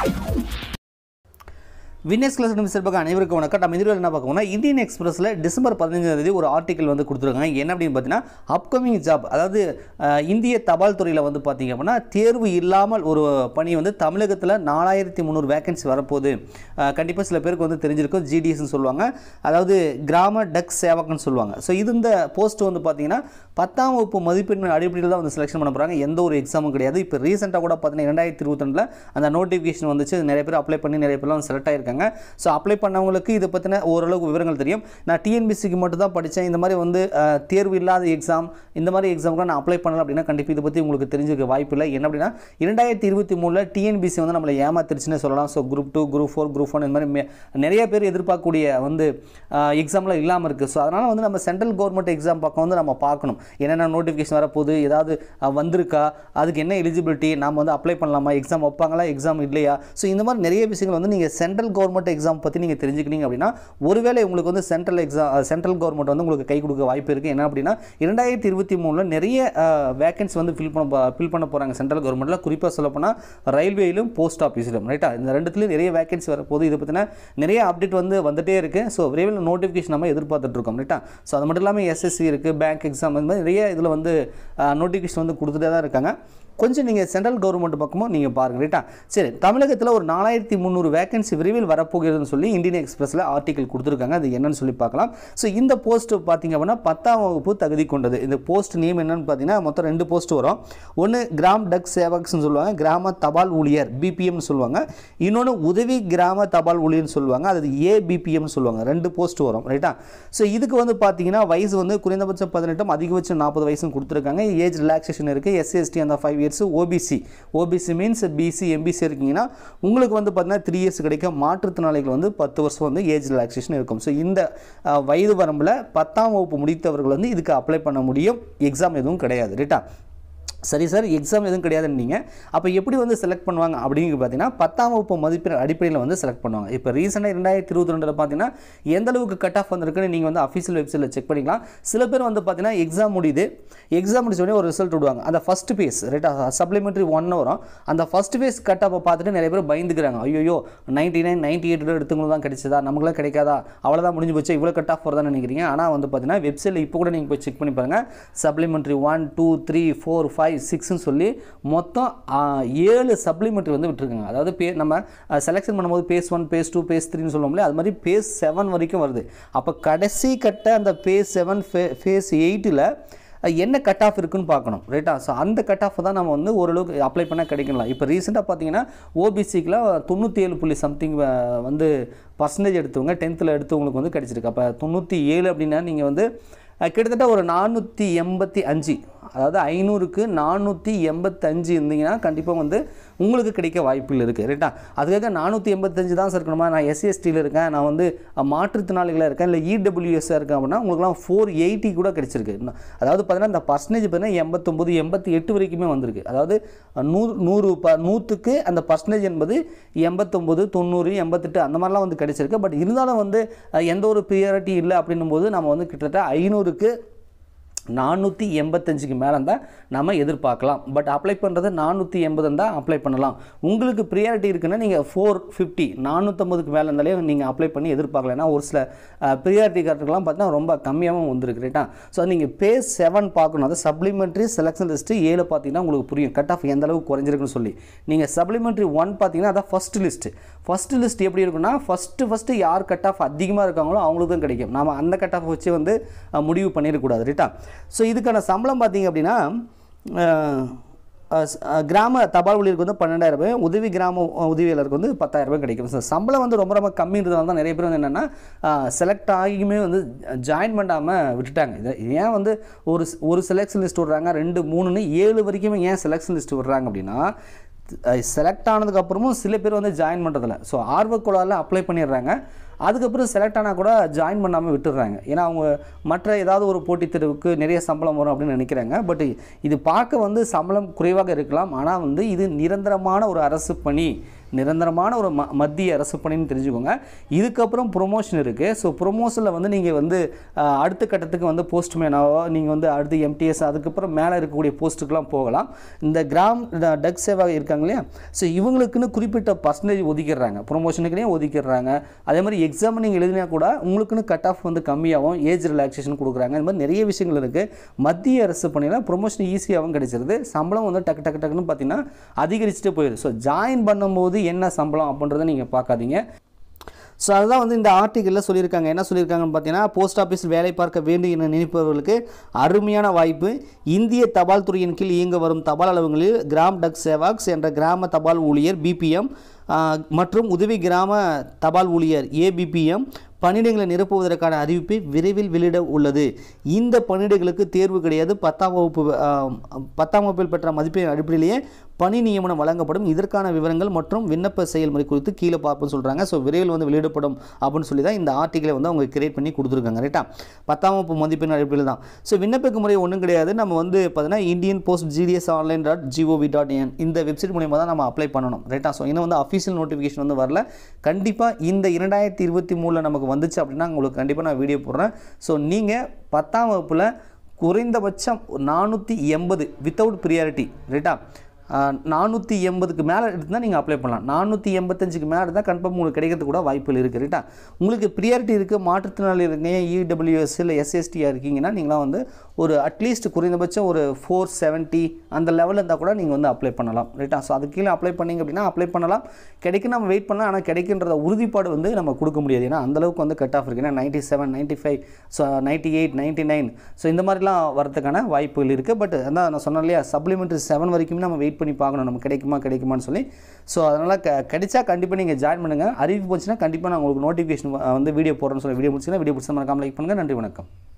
வினேஸ் class சார்பாக அனைவருக்கும் வணக்கம் நம்ம இதில் என்ன பார்க்கணும்னா இந்தியன் எக்ஸ்பிரஸில் டிசம்பர் பதினஞ்சாம் தேதி ஒரு ஆர்டிக்கல் வந்து கொடுத்துருக்காங்க என்ன அப்படின்னு பார்த்தீங்கன்னா அப்கமிங் ஜாப் அதாவது அஹ், இந்திய தபால் துறையில் வந்து பார்த்தீங்க அப்படின்னா தேர்வு இல்லாமல் ஒரு பணி வந்து தமிழகத்தில் நாலாயிரத்தி முந்நூறு வேகன்சி வரப்போகுது கண்டிப்பாக சில பேருக்கு வந்து தெரிஞ்சிருக்கும் ஜிடிஎஸ்னு சொல்லுவாங்க அதாவது கிராம டக் சேவகன்னு சொல்லுவாங்க ஸோ இது இந்த போஸ்ட் வந்து பார்த்தீங்கன்னா பத்தாம் வகுப்பு மதிப்பெண் அடிப்படையில் தான் வந்து செலெக்ஷன் பண்ண போகிறாங்க எந்த ஒரு எக்ஸாமும் கிடையாது இப்போ ரீசெண்டாக கூட பார்த்தீங்கன்னா ரெண்டாயிரத்தி இருபத்தி அந்த நோட்டிஃபிகேஷன் வந்துச்சு நிறைய பேர் அப்ளை பண்ணி நிறைய பேர்லாம் வந்து செலக்ட் ஆயிருக்காங்க ஸோ அப்ளை பண்ணவங்களுக்கு இதை பற்றின ஓரளவுக்கு விவரங்கள் தெரியும் நான் டிஎன்பிசிக்கு மட்டும் தான் படித்தேன் இந்த மாதிரி வந்து அஹ், தேர்வு இல்லாத எக்ஸாம் இந்த மாதிரி எக்ஸாமுக்கு நான் அப்ளை பண்ணல அப்படின்னா கண்டிப்பாக இதை பற்றி உங்களுக்கு தெரிஞ்சுக்க வாய்ப்பு இல்லை என்ன அப்படின்னா இரண்டாயிரத்தி இருபத்தி மூணில் டிஎன்பிசி வந்து நம்மளை ஏமாத்திருச்சுன்னு சொல்லலாம் so group two group four group one இந்த மாதிரி மே- நிறைய பேர் எதிர்பார்க்கக்கூடிய வந்து எக்ஸாம்லாம் இல்லாமல் இருக்குது ஸோ அதனால் வந்து நம்ம சென்ட்ரல் கவர்மெண்ட் எக்ஸாம் பக்கம் வந்து நம்ம பார்க்கணும் என்னென்ன நோட்டிஃபிகேஷன் வரப்போகுது ஏதாவது அஹ், வந்திருக்கா அதுக்கு என்ன எலிஜிபிலிட்டி நாம் வந்து அப்ளை பண்ணலாமா எக்ஸாம் வைப்பாங்களா எக்ஸாம் இல்லையா ஸோ இந்த மாதிரி நிறைய விஷயங்கள் வந்து நீங்கள் சென்ட்ரல் கவர்மெண்ட் எக்ஸாம் பற்றி நீங்கள் தெரிஞ்சுக்கிட்டீங்க அப்படின்னா ஒருவேளை உங்களுக்கு வந்து சென்ட்ரல் எக்ஸாம் சென்ட்ரல் கவர்மெண்ட் வந்து உங்களுக்கு கை கொடுக்க வாய்ப்பு இருக்குது என்ன அப்படின்னா இரண்டாயிரத்தி இருபத்தி மூணில் நிறைய வேகன்சி வந்து ஃபில் பண்ண ஃபில் பண்ண போகிறாங்க சென்ட்ரல் கவர்மெண்ட்டில் குறிப்பாக சொல்லப்போனால் ரயில்வேயிலும் போஸ்ட் ஆஃபீஸிலும் ரைட்டா இந்த ரெண்டுத்துலையும் நிறைய வேகன்சி வரப்போகுது இதை பற்றின நிறைய அப்டேட் வந்து வந்துட்டே இருக்குது ஸோ விரைவில் நோட்டிஃபிகேஷன் நம்ம எதிர்பார்த்துட்டு இருக்கோம் ரைட்டா ஸோ அது மட்டும் இல்லாமல் எஸ்எஸ்சி இருக்குது பேங்க் எக்ஸாம் இந்த மாதிரி நிறைய இதில் வந்து நோட்டிஃபிகேஷன் வந்து கொடுத்துட்டே தான் இருக்காங்க கொஞ்சம் நீங்கள் சென்ட்ரல் கவர்மெண்ட் பக்கமும் நீங்கள் பாருங்க ரைட்டா சரி தமிழகத்தில் ஒரு நாலாயிரத்தி முந்நூறு வேகன்சி விரைவில் வரப்போகிறதுன்னு சொல்லி இந்தியன் எக்ஸ்பிரஸில் ஆர்டிக்கல் கொடுத்துருக்காங்க அது என்னன்னு சொல்லி பார்க்கலாம் ஸோ இந்த போஸ்ட் பார்த்தீங்க அப்படின்னா பத்தாம் வகுப்பு தகுதி கொண்டது இந்த போஸ்ட் நேம் என்னன்னு பார்த்தீங்கன்னா மொத்தம் ரெண்டு போஸ்ட் வரும் ஒன்று கிராம் டக் சேவக்ஸ்னு சொல்லுவாங்க கிராம தபால் ஊழியர் பிபிஎம்னு சொல்லுவாங்க இன்னொன்று உதவி கிராம தபால் ஊழியர்னு சொல்லுவாங்க அது ஏபிபிஎம்னு சொல்லுவாங்க ரெண்டு போஸ்ட் வரும் ரைட்டா ஸோ இதுக்கு வந்து பார்த்தீங்கன்னா வயசு வந்து குறைந்தபட்சம் பதினெட்டும் அதிகபட்சம் நாற்பது வயசும் கொடுத்துருக்காங்க ஏஜ் ரிலாக்ஸேஷன் இருக்குது எஸ்சிஎஸ்டி அந்த five years OBC OBC means BC MBC இருக்கீங்கன்னா உங்களுக்கு வந்து பார்த்தீங்கன்னா த்ரீ இயர்ஸ் கிடைக்கும் மாற்றுத்திறனாளிகள் வந்து பத்து வருஷம் வந்து ஏஜ் ரிலாக்ஸேஷன் இருக்கும் ஸோ இந்த அஹ், வயது வரம்பில் பத்தாம் வகுப்பு முடித்தவர்கள் வந்து இதுக்கு அப்ளை பண்ண முடியும் எக்ஸாம் எதுவும் கிடையாது ரைட்டா சரி சார் எக்ஸாம் எதுவும் கிடையாதுன்னு நீங்கள் அப்போ எப்படி வந்து செலக்ட் பண்ணுவாங்க அப்படிங்கிறது பார்த்தீங்கன்னா பத்தாம் வகுப்பு மதிப்பெண் அடிப்படையில் வந்து செலக்ட் பண்ணுவாங்க இப்போ ரீசெண்டாக ரெண்டாயிரத்தி இருபத்தி ரெண்டில் பார்த்தீங்கன்னா எந்த அளவுக்கு கட் ஆஃப் வந்திருக்குன்னு நீங்கள் வந்து அஃபீஷியல் வெப்சைட்டில் செக் பண்ணிக்கலாம் சில பேர் வந்து பார்த்தீங்கன்னா எக்ஸாம் முடியுது எக்ஸாம் முடிச்ச உடனே ஒரு ரிசல்ட் விடுவாங்க அந்த ஃபஸ்ட் பேஸ் ரைட்டாக சப்ளிமெண்ட்ரி ஒன் வரும் அந்த ஃபஸ்ட் பேஸ் கட் ஆஃபை பார்த்துட்டு நிறைய பேர் பயந்துக்கிறாங்க ஐயோ நைன்டி நைன் நைன்டி எயிட் எடுத்தவங்களுக்கு தான் கிடைச்சதா நமக்குலாம் கிடைக்காதா அவ்வளோதான் முடிஞ்சு போச்சு இவ்வளோ கட் ஆஃப் வருதான்னு நினைக்கிறீங்க ஆனால் வந்து பார்த்தீங்கன்னா வெப்சைட்டில் இப்போ கூட நீங்கள் போய் செக் பண்ணி பாருங்கள் supplementary one two three four five சிக்ஸ்னு சொல்லி மொத்தம் ஆ, ஏழு சப்ளிமெண்ட்ரி வந்து விட்டுருக்காங்க அதாவது பே நம்ம செலெக்ஷன் பண்ணும்போது phase one phase two phase த்ரீன்னு சொல்லுவோம்ல அது மாதிரி பேஸ் செவன் வரைக்கும் வருது அப்போ கடைசி கட்ட அந்த பேஸ் செவன் ஃபேஸ் எயிட்டில் என்ன கட் ஆஃப் இருக்குன்னு பார்க்கணும் ரைட்டா ஸோ அந்த கட் ஆஃப் தான் நம்ம வந்து ஓரளவுக்கு அப்ளை பண்ணால் கிடைக்கலாம் இப்போ ரீசெண்டாக பார்த்தீங்கன்னா ஓபிசிக்கெலாம் தொண்ணூற்றி ஏழு புள்ளி சம்திங் வந்து பர்சன்டேஜ் எடுத்தவங்க டென்த்தில் எடுத்தவங்களுக்கு வந்து கிடைச்சிருக்கு அப்போ தொண்ணூற்றி ஏழு அப்படின்னா நீங்கள் வந்து அஹ், கிட்டத்தட்ட ஒரு நானூற்றி எண்பத்தி அஞ்சு அதாவது ஐநூறுக்கு நானூற்றி எண்பத்தஞ்சு இருந்தீங்கன்னா கண்டிப்பாக வந்து உங்களுக்கு கிடைக்க வாய்ப்புகள் இருக்குது ரைட்டா அதுக்காக நானூற்றி எண்பத்தஞ்சு தான் சார் இருக்கணுமா நான் எஸ்சிஎஸ்டியில் இருக்கேன் நான் வந்து அஹ், மாற்றுத்திறனாளிகளாக இருக்கேன் இல்லை இடபிள்யூஎஸ்ஸாக இருக்கேன் அப்படின்னா உங்களுக்குலாம் ஃபோர் எயிட்டி கூட கிடைச்சிருக்கு இன்னும் அதாவது பார்த்தீங்கன்னா இந்த பர்சன்டேஜ் பார்த்தீங்கன்னா எண்பத்தொம்பது எண்பத்தி எட்டு வரைக்குமே வந்திருக்கு அதாவது அஹ், நூறு நூறு ப நூற்றுக்கு அந்த பர்சன்டேஜ் என்பது எண்பத்தொம்பது தொண்ணூறு எண்பத்தெட்டு அந்த மாதிரிலாம் வந்து கிடைச்சிருக்கு பட் இருந்தாலும் வந்து அஹ், எந்த ஒரு ப்ரியாரிட்டி இல்லை அப்படின்னும் போது நம்ம வந்து கிட்டத்தட்ட ஐநூறுக்கு நானூற்றி எண்பத்தஞ்சுக்கு மேலே தான் நம்ம எதிர்பார்க்கலாம் பட் அப்ளை பண்ணுறது நானூற்றி எண்பது தான் அப்ளை பண்ணலாம் உங்களுக்கு ப்ரியாரிட்டி இருக்குன்னா நீங்கள் ஃபோர் ஃபிஃப்டி நானூற்றம்பதுக்கு மேலே இருந்தாலே நீங்கள் அப்ளை பண்ணி எதிர்பார்க்கலாம் ஏன்னா ஒரு சில ப்ரியாரிட்டி கார்டுக்கெல்லாம் பார்த்தீங்கன்னா ரொம்ப கம்மியாகவும் வந்திருக்கு ரைட்டா ஸோ நீங்கள் பேஸ் செவன் பார்க்கணும் அது சப்ளிமெண்ட்ரி செலெக்ஷன் லிஸ்ட்டு ஏழு பார்த்தீங்கன்னா உங்களுக்கு புரியும் கட் ஆஃப் எந்த அளவுக்கு குறைஞ்சிருக்குன்னு சொல்லி நீங்கள் சப்ளிமெண்ட்ரி ஒன் பார்த்தீங்கன்னா அதான் ஃபஸ்ட் லிஸ்ட்டு ஃபஸ்ட்டு லிஸ்ட் எப்படி இருக்குன்னா ஃபஸ்ட்டு ஃபஸ்ட்டு யார் கட் ஆஃப் அதிகமாக இருக்காங்களோ அவங்களுக்கு தான் கிடைக்கும் நாம அந்த கட் ஆஃப் வச்சு வந்து அஹ், முடிவு பண்ணிடக்கூடாது ரைட்டா ஸோ இதுக்கான சம்பளம் பார்த்தீங்க அப்படின்னா அஹ், அஹ், ஸ்- அஹ், கிராம தபால் ஊழியருக்கு வந்து பன்னெண்டாயிரம் ரூபாய் உதவி கிராம அஹ், உதவியாளருக்கு வந்து பத்தாயிரம் ரூபாய் கிடைக்கும் ஸோ சம்பளம் வந்து ரொம்ப ரொம்ப கம்மின்றதுனால தான் நிறைய பேர் வந்து என்னென்னா செலக்ட் ஆகியுமே வந்து ஜாயின் பண்ணாமல் விட்டுட்டாங்க இதை இது ஏன் வந்து ஒரு ஸ்- ஒரு செலெக்ஷன் லிஸ்ட் விடுறாங்க ரெண்டு மூணுன்னு ஏழு வரைக்குமே ஏன் செலெக்ஷன் லிஸ்ட் விடுறாங்க அப்படின்னா செலக்ட் ஆனதுக்கப்புறமும் சில பேர் வந்து ஜாயின் பண்ணுறதில்ல ஸோ ஆர்வக்குழாவில் அப்ளை பண்ணிடுறாங்க அதுக்கப்புறம் செலக்ட் ஆனால் கூட ஜாயின் பண்ணாமல் விட்டுடுறாங்க ஏன்னா அவங்க மற்ற ஏதாவது ஒரு போட்டித் தேர்வுக்கு நிறைய சம்பளம் வரும் அப்படின்னு நினைக்கிறாங்க பட் இது பார்க்க வந்து சம்பளம் குறைவாக இருக்கலாம் ஆனால் வந்து இது நிரந்தரமான ஒரு அரசு பணி நிரந்தரமான ஒரு ம மத்திய அரசு பணின்னு தெரிஞ்சுக்கோங்க இதுக்கப்புறம் ப்ரொமோஷன் இருக்குது ஸோ ப்ரொமோஷனில் வந்து நீங்கள் வந்து அஹ், அடுத்த கட்டத்துக்கு வந்து போஸ்ட்மேனாவோ நீங்கள் வந்து அடுத்து எம்டிஎஸ் அதுக்கப்புறம் மேலே இருக்கக்கூடிய போஸ்ட்டுக்கெலாம் போகலாம் இந்த கிராம் ட- டக் சேவா இருக்காங்க இல்லையா ஸோ இவங்களுக்குன்னு குறிப்பிட்ட பர்சன்டேஜ் ஒதுக்கிடுறாங்க ப்ரொமோஷனுக்குனே ஒதுக்கிடுறாங்க அதே மாதிரி எக்ஸாம் நீங்கள் எழுதினா கூட உங்களுக்குன்னு கட் ஆஃப் வந்து கம்மியாகும் ஏஜ் ரிலாக்ஸேஷன் கொடுக்குறாங்க இந்த மாதிரி நிறைய விஷயங்கள் இருக்குது மத்திய அரசு பணியில் ப்ரொமோஷன் ஈஸியாகவும் கிடைச்சிருது சம்பளம் வந்து டக்கு டக்கு டக்குன்னு பார்த்தீங்கன்னா அதிகரிச்சுட்டே போயிடுது ஸோ ஜாயின் பண்ணும்போது என்ன சம்பளம் அப்படின்றத நீங்கள் பார்க்காதீங்க ஸோ அதுதான் வந்து இந்த ஆர்டிக்கலில் சொல்லியிருக்காங்க என்ன சொல்லியிருக்காங்கன்னு பார்த்தீங்கன்னா போஸ்ட் ஆஃபீஸில் வேலை பார்க்க வேண்டும் என நினைப்பவர்களுக்கு அருமையான வாய்ப்பு இந்திய தபால் துறையின் கீழ் இயங்க வரும் தபால் அலுவலகங்களில் கிராம் டக் சேவாக்ஸ் என்ற கிராம தபால் ஊழியர் பிபிஎம் மற்றும் உதவி கிராம தபால் ஊழியர் ஏபிபிஎம் பணியிடங்களை நிரப்புவதற்கான அறிவிப்பை விரைவில் வெளியிட உள்ளது இந்த பணியிடங்களுக்கு தேர்வு கிடையாது பத்தாம் வகுப்பு ஆ, பத்தாம் வகுப்பில் பெற்ற மதிப்பெண் அடிப்படையிலேயே பணி நியமனம் வழங்கப்படும் இதற்கான விவரங்கள் மற்றும் விண்ணப்ப செயல்முறை குறித்து கீழே பார்ப்போம்னு சொல்கிறாங்க ஸோ விரைவில் வந்து வெளியிடப்படும் அப்படின்னு சொல்லி தான் இந்த ஆர்டிக்கலை வந்து அவங்க கிரியேட் பண்ணி கொடுத்துருக்காங்க ரைட்டா பத்தாம் வகுப்பு மதிப்பெண் அடிப்படையில் தான் ஸோ விண்ணப்பிக்க முறை ஒன்றும் கிடையாது நம்ம வந்து பார்த்தீங்கன்னா Indian post GDS online dot gov dot in இந்த வெப்சைட் மூலியமாக தான் நம்ம அப்ளை பண்ணணும் ரைட்டா ஸோ இன்னும் வந்து அஃபீஷியல் நோட்டிஃபிகேஷன் வந்து வரல கண்டிப்பாக இந்த இரண்டாயிரத்தி இருபத்தி மூணில் நமக்கு வந்துச்சு அப்படின்னா உங்களுக்கு கண்டிப்பாக நான் வீடியோ போடுறேன் ஸோ நீங்கள் பத்தாம் வகுப்பில் குறைந்தபட்சம் நானூற்றி எண்பது வித்தவுட் ப்ரியாரிட்டி ரைட்டா நானூற்றி எண்பதுக்கு மேலே எடுத்தால் நீங்கள் அப்ளை பண்ணலாம் நானூற்றி எண்பத்தஞ்சுக்கு மேலே இருந்தால் கன்ஃபார்ம் உங்களுக்கு கிடைக்கிறதுக்கு கூட வாய்ப்புகள் இருக்குது ரைட்டா உங்களுக்கு ப்ரியாரிட்டி இருக்குது மாற்றுத்திறனாளி இருக்கீங்க இடபிள்யூஎஸ் இல்லை எஸ்எஸ்டியாக இருக்கீங்கன்னா நீங்களாம் வந்து ஒரு அட்லீஸ்ட் குறைந்தபட்சம் ஒரு ஃபோர் செவன்ட்டி அந்த லெவலில் இருந்தால் கூட நீங்கள் வந்து அப்ளை பண்ணலாம் ரைட்டா ஸோ அது கீழே அப்ளை பண்ணீங்க அப்படின்னா அப்ளை பண்ணலாம் கிடைக்கும் நம்ம வெயிட் பண்ணலாம் ஆனால் கிடைக்குன்றத உறுதிப்பாடு வந்து நம்ம கொடுக்க முடியாது ஏன்னா அந்தளவுக்கு வந்து கட் ஆஃப் இருக்குது ஏன்னா ninety seven ninety five so ninety eight ninety nine so இந்த மாதிரிலாம் வரதுக்கான வாய்ப்புகள் இருக்குது பட் அதான் நான் சொன்னேன் இல்லையா சப்ளிமெண்ட்ரி செவன் வரைக்கும் நம்ம வெயிட் பண்ணி பார்க்கணும் நம்ம கிடைக்குமா கிடைக்குமான்னு சொல்லி ஸோ அதனால் க கிடைச்சா கண்டிப்பாக நீங்கள் ஜாயின் பண்ணுங்கள் அறிவிப்பு போச்சுன்னா கண்டிப்பாக நான் உங்களுக்கு நோட்டிஃபிகேஷன் வந்து வீடியோ போடுறேன்னு சொல்லி வீடியோ முடிச்சுன்னா வீடியோ பிடிச்சா மறக்காம லைக் பண்ணுங்கள் நன்றி வணக்கம்